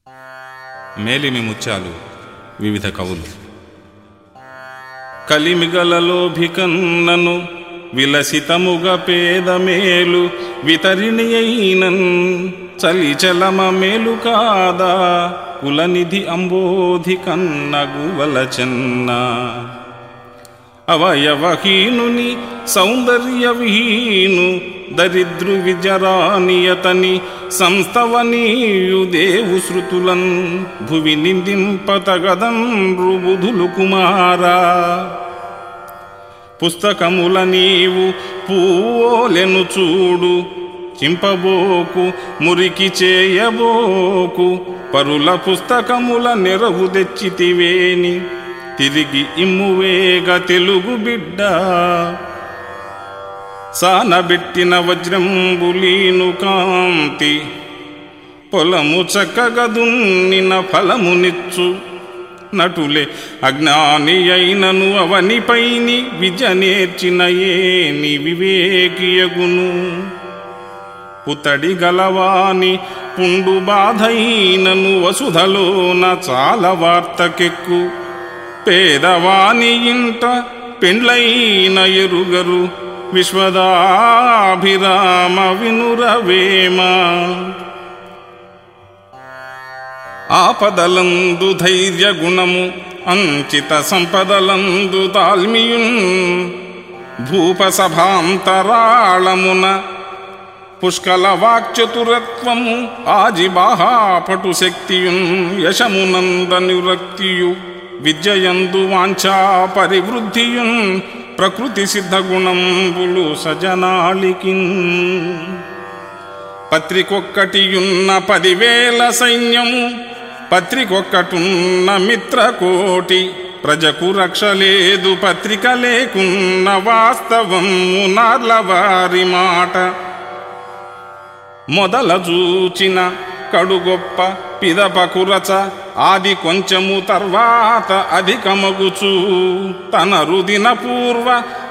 మేలిమి ముత్యాలు వివిధ కవులు కలిమిగలలోభికన్నను విలసితముగ పేద మేలు వితరిణి అయినన్ చలిచలమ మేలు కాదా కులనిధి అంబోధి కన్నగువల చెన్న అవయవహీనుని సౌందర్య విహీను దరిద్రు విజరానియతని సంస్థవనీయు దేవు శృతులన్ భువి నిందింపతగదం రుబుధులు కుమారా పుస్తకముల నీవు పూవోలెను చూడు చింపబోకు మురికి చేయబోకు పరుల పుస్తకముల నెరవు తెచ్చితివేని తిరిగి ఇమ్మువేగ తెలుగు బిడ్డ సానబెట్టిన వజ్రంబులీను కాంతి పొలము చక్కగా దున్నిన ఫలమునిచ్చు నటులే అజ్ఞాని అయినను అవనిపైని విద్య నేర్చిన ఏని వివేకియగును పుతడి గలవాని పుండు బాధైనను వసుధలోన చాలా వార్తకెక్కు పేదవాని ఇంట పెండ్లైన ఎరుగరు విశ్వదాభిరామ వినురవేమ ఆపదలందు ధైర్య గుణము అంచిత సంపదలందు దాల్మియున్ భూపసభాంతరాళమున పుష్కల వాక్చతురత్వము ఆజిబాహాపటు శక్తియున్ యశమునందనురక్తియు విద్యయందు వాంఛా పరివృద్ధియున్ ప్రకృతి సిద్ధ గుణంబులు సజనాళికిన్ పత్రికొక్కటియున్న పదివేల సైన్యము పత్రికొక్కటున్న మిత్రకోటి ప్రజకు రక్ష లేదు పత్రిక లేకున్న వాస్తవము నార్లవారి మాట మొదల చూచిన కడు గొప్ప పిదపకురచ ఆది కొంచెము తర్వాత అధికమగుచూ తన రుదిన పూర్వ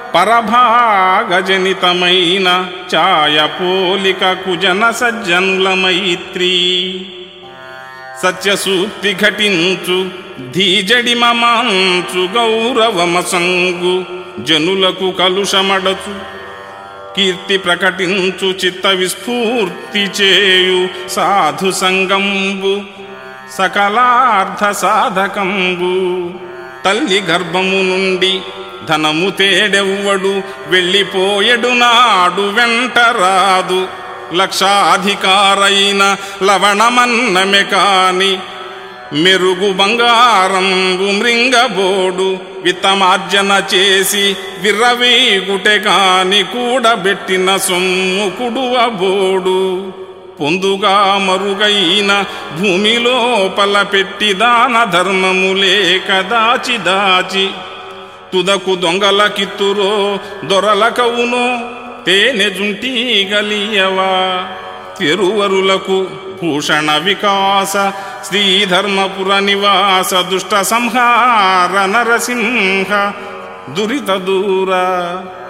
పరభాగజనితమైన ఛాయ పోలిక కుజన సజ్జనుల మైత్రీ సత్యసూక్తి ఘటించు ధీజడి మమాంచు గౌరవమసంగు జనులకు కలుషమడచు కీర్తి ప్రకటించు చిత్త విస్ఫూర్తి చేయు సాధు సంగంబు సకలార్థ సాధకంబు తల్లి గర్భము నుండి ధనము తేడెవ్వడు వెళ్ళిపోయడు నాడు వెంటరాదు లక్షాధికారైన లవణమన్నమె కాని మెరుగు బంగారంబు మృంగబోడు విత్తమార్జన చేసి విర్రవీగుటె కాని కూడబెట్టిన సొమ్ము కుడువబోడు పొందుగా మరుగైన భూమి లోపల పెట్టి దాన ధర్మము లేక దాచి దాచి తుదకు దొంగల కిత్తురో దొరల కవునో తేనె జుంటి గలియవా తిరువరులకు భూషణ వికాస శ్రీధర్మపుర నివాస దుష్ట సంహార నరసింహ దురిత దూర